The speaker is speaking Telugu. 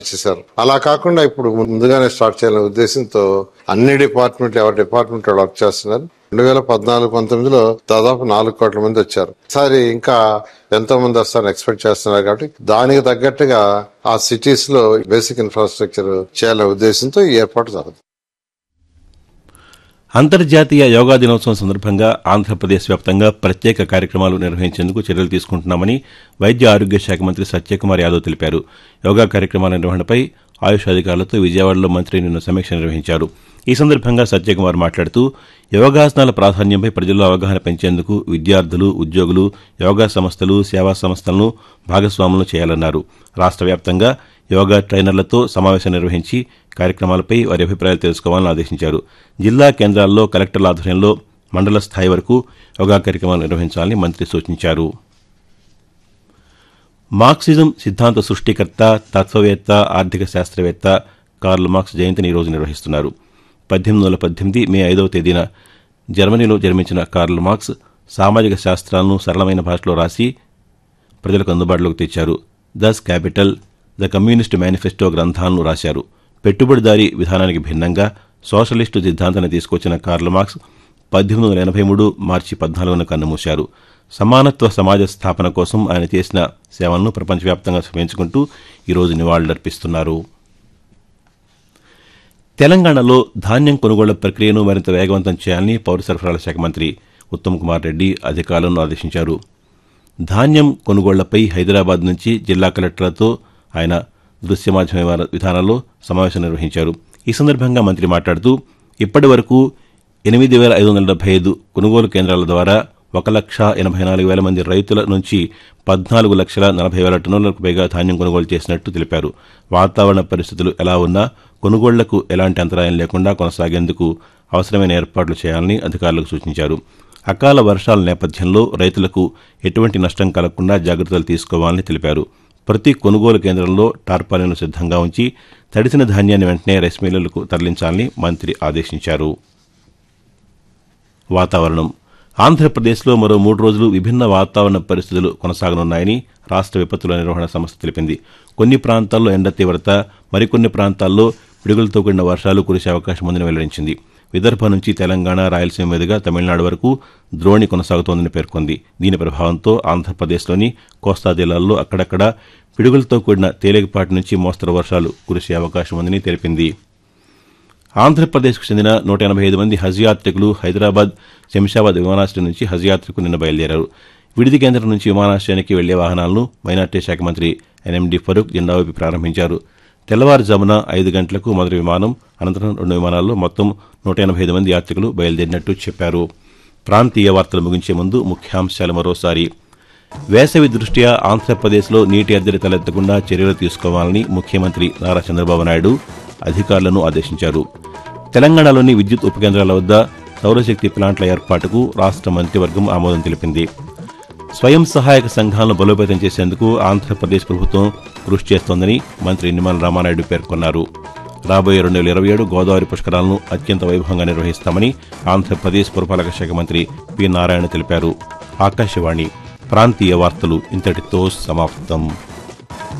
చేశారు అలా కాకుండా ఇప్పుడు ముందుగానే స్టార్ట్ చేయాలనే ఉద్దేశంతో అన్ని డిపార్ట్మెంట్లు ఎవరి డిపార్ట్మెంట్ వాళ్ళు వర్క్ చేస్తున్నారు రెండు వేల పద్నాలుగు పంతొమ్మిదిలో దాదాపు నాలుగు కోట్ల మంది వచ్చారు ఈసారి ఇంకా ఎంతో మంది వస్తారని ఎక్స్పెక్ట్ చేస్తున్నారు కాబట్టి దానికి తగ్గట్టుగా ఆ సిటీస్ లో బేసిక్ ఇన్ఫ్రాస్ట్రక్చర్ చేయాలనే ఉద్దేశంతో ఈ ఏర్పాటు జరుగుతుంది అంతర్జాతీయ యోగా దినోత్సవం సందర్భంగా ఆంధ్రప్రదేశ్ వ్యాప్తంగా ప్రత్యేక కార్యక్రమాలు నిర్వహించేందుకు చర్యలు తీసుకుంటున్నామని వైద్య ఆరోగ్య శాఖ మంత్రి సత్యకుమార్ యాదవ్ తెలిపారు యోగా కార్యక్రమాల నిర్వహణపై ఆయుష్ అధికారులతో విజయవాడలో మంత్రి నిన్న సమీక్ష నిర్వహించారు ఈ సందర్భంగా సత్యకుమార్ మాట్లాడుతూ యోగాసనాల ప్రాధాన్యంపై ప్రజల్లో అవగాహన పెంచేందుకు విద్యార్థులు ఉద్యోగులు యోగా సంస్థలు సేవా సంస్థలను భాగస్వాములను చేయాలన్నారు రాష్ట్ర వ్యాప్తంగా యోగా ట్రైనర్లతో సమావేశం నిర్వహించి కార్యక్రమాలపై వారి అభిప్రాయాలు తెలుసుకోవాలని ఆదేశించారు జిల్లా కేంద్రాల్లో కలెక్టర్ల ఆధ్వర్యంలో మండల స్థాయి వరకు యోగా కార్యక్రమాలు నిర్వహించాలని మంత్రి సూచించారు మార్క్సిజం సిద్ధాంత సృష్టికర్త తత్వవేత్త ఆర్థిక శాస్త్రవేత్త కార్ల్ మార్క్స్ జయంతిని ఈరోజు నిర్వహిస్తున్నారు పద్దెనిమిది వందల పద్దెనిమిది మే ఐదవ తేదీన జర్మనీలో జన్మించిన కార్ల్ మార్క్స్ సామాజిక శాస్త్రాలను సరళమైన భాషలో రాసి ప్రజలకు అందుబాటులోకి తెచ్చారు Das Kapital the Communist Manifesto గ్రంథాలను రాశారు పెట్టుబడిదారీ విధానానికి భిన్నంగా సోషలిస్టు సిద్ధాంతాన్ని తీసుకొచ్చిన కార్ల్ మార్క్స్ పద్దెనిమిది వందల ఎనభై మూడు మార్చి పద్నాలుగున కన్నుమూశారు సమానత్వ సమాజ స్థాపన కోసం ఆయన చేసిన సేవలను ప్రపంచవ్యాప్తంగా స్మరించుకుంటూ ఈరోజు నివాళులర్పిస్తున్నారు తెలంగాణలో ధాన్యం కొనుగోళ్ల ప్రక్రియను మరింత వేగవంతం చేయాలని పౌర సరఫరాల శాఖ మంత్రి ఉత్తమ్ కుమార్ రెడ్డి అధికారులను ఆదేశించారు ధాన్యం కొనుగోళ్లపై హైదరాబాద్ నుంచి జిల్లా కలెక్టర్లతో ఆయన దృశ్య మాధ్యమ విధానంలో సమావేశం నిర్వహించారు ఈ సందర్భంగా మంత్రి మాట్లాడుతూ ఇప్పటి వరకు ఎనిమిది వేల ఐదు వందల డెబ్బై ఐదు కొనుగోలు కేంద్రాల ద్వారా ఒక లక్ష ఎనభై నాలుగు వేల మంది రైతుల నుంచి పద్నాలుగు లక్షల నలభై వేల టన్నులకు పైగా ధాన్యం కొనుగోలు చేసినట్టు తెలిపారు వాతావరణ పరిస్థితులు ఎలా ఉన్నా కొనుగోళ్లకు ఎలాంటి అంతరాయం లేకుండా కొనసాగేందుకు అవసరమైన ఏర్పాట్లు చేయాలని అధికారులకు సూచించారు అకాల వర్షాల నేపథ్యంలో రైతులకు ఎటువంటి నష్టం కలగకుండా జాగ్రత్తలు తీసుకోవాలని తెలిపారు ప్రతి కొనుగోలు కేంద్రంలో టార్పాలిన్లు సిద్ధంగా ఉంచి తడిసిన ధాన్యాన్ని వెంటనే రైస్ మిల్లులకు తరలించాలని మంత్రి ఆదేశించారు వాతావరణం ఆంధ్రప్రదేశ్లో మరో మూడు రోజులు విభిన్న వాతావరణ పరిస్థితులు కొనసాగనున్నాయని రాష్ట్ర విపత్తుల నిర్వహణ సంస్థ తెలిపింది కొన్ని ప్రాంతాల్లో ఎండ తీవ్రత మరికొన్ని ప్రాంతాల్లో పిడుగులతో కూడిన వర్షాలు కురిసే అవకాశం ఉందని వెల్లడించింది విదర్భ నుంచి తెలంగాణ రాయలసీమ మీదుగా తమిళనాడు వరకు ద్రోణి కొనసాగుతోందని పేర్కొంది దీని ప్రభావంతో ఆంధ్రప్రదేశ్లోని కోస్తా జిల్లాల్లో అక్కడక్కడ పిడుగులతో కూడిన తేలికపాటి నుంచి మోస్తరు వర్షాలు కురిసే అవకాశం ఉందని తెలిపింది ఆంధ్రప్రదేశ్కు చెందిన నూట ఎనభై ఐదు మంది హజ్ యాత్రికులు హైదరాబాద్ శంషాబాద్ విమానాశ్రయం నుంచి హజ్ యాత్రకు నిన్న బయలుదేరారు విడిది కేంద్రం నుంచి విమానాశ్రయానికి వెళ్లే వాహనాలను మైనార్టీ శాఖ మంత్రి ఎన్ఎండి ఫరూక్ జెండా ఊపి ప్రారంభించారు తెల్లవారుజామున ఐదు గంటలకు మొదటి విమానం అనంతరం రెండు విమానాల్లో మొత్తం నూట ఎనభై ఐదు మంది యాత్రికులు బయలుదేరినట్టు చెప్పారు ప్రాంతీయ వార్తలు ముగించే ముందు ముఖ్యాంశాలు మరోసారి వేసవి దృష్ట్యా ఆంధ్రప్రదేశ్లో నీటి ఎద్దడి తలెత్తకుండా చర్యలు తీసుకోవాలని ముఖ్యమంత్రి నారా చంద్రబాబు నాయుడు అధికారులను ఆదేశించారు తెలంగాణలోని విద్యుత్ ఉపకేంద్రాల వద్ద సౌరశక్తి ప్లాంట్ల ఏర్పాటుకు రాష్ట్ర మంత్రివర్గం ఆమోదం తెలిపింది స్వయం సహాయక సంఘాలను బలోపేతం చేసేందుకు ఆంధ్రప్రదేశ్ ప్రభుత్వం కృషి చేస్తోందని మంత్రి నిమ్మల రామానాయుడు పేర్కొన్నారు రాబోయే రెండు వేల ఇరవై ఏడు గోదావరి పుష్కరాలను అత్యంత వైభవంగా నిర్వహిస్తామని ఆంధ్రప్రదేశ్ పురపాలక శాఖ మంత్రి పి నారాయణ తెలిపారు ఆకాశవాణి ప్రాంతీయ వార్తలు ఇంతటితో సమాప్తం